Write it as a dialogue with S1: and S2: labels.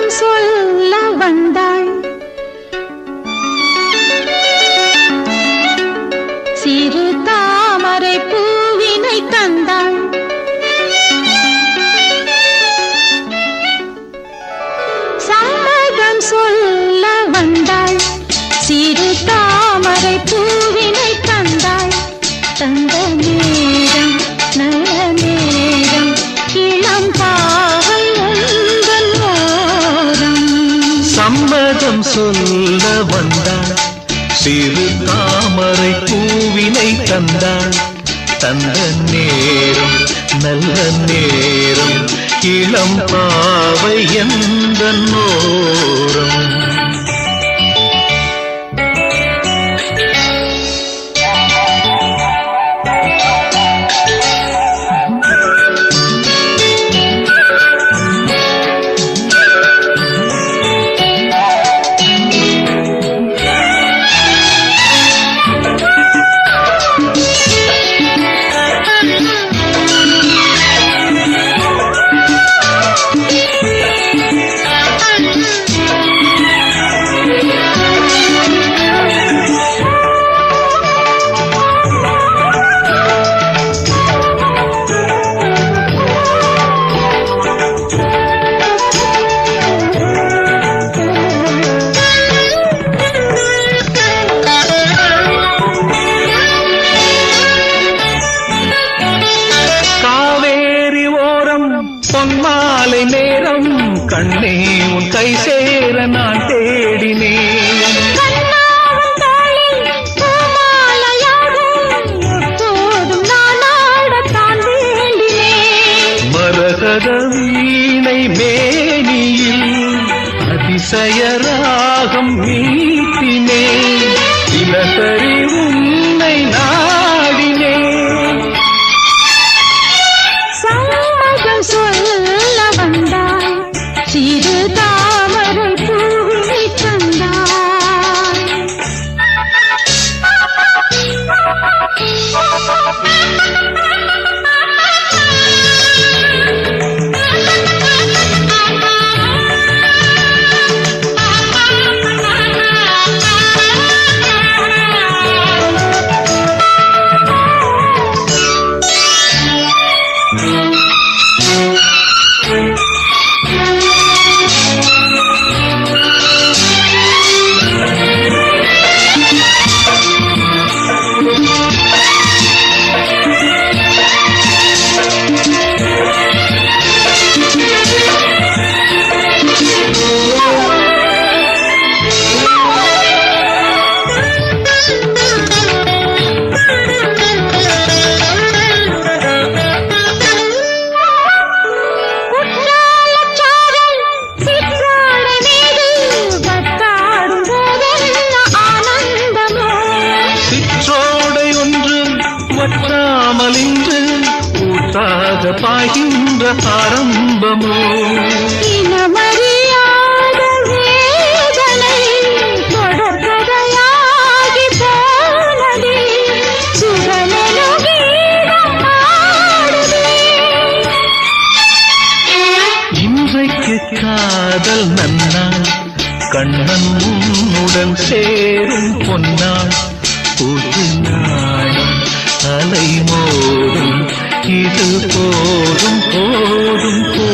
S1: சம்மதம் சொல்ல வந்தாள் சிறு தாமரை பூவினை தந்தாள் சம்மதம் சொல்ல வந்தாள் சிறு தாமரை பூவினை தந்தாள் தந்த நேரம் நல்ல நேரம் இளம் பாவை உந்தன் ஓரம்
S2: சம்மதம் சொல்ல வந்தாள் சிறு தாமரை பூவினை தந்தாள் தந்த நேரம் நல்ல நேரம் இளம் பாவை எந்த நோரம் காவேரி ஓரம் பொன்மாலை நேரம் கண்ணே உன் கை சேர நான் தேடினேன்
S1: கண்ணாவும் தாளில் பூமாலையாகும் எப்போதும் நான் ஆடத்தான் வேண்டினேன்
S2: மரகத வீணை மேனியில் அதிசய ராகம் மீட்டினேன் தினசரி உன்னை நாடினேன்
S1: சம்மதம் சொல்ல வந்தாய் சிறு தாமரை பூவினை குற்றாலச்சாரல் சிற்றாடை மீது வட்டாடும் போதென்ன ஆனந்தமோ
S2: சிற்றோடை ஒன்று வற்றாமல் இன்று ஊற்றாக பாய்கின்ற ஆரம்பமோ
S1: இனமறியாத வேதனை தொடர்கதையாகி போனதே சுரலெனும் கீதம் பாடுதே
S2: இன்றைக்கு காதல் நன்னாள் கண்ணன் உன்னுடன் சேரும் பொன்னாள் புது நாடும் அலை மோதும் இது போதும் போதும் போதும்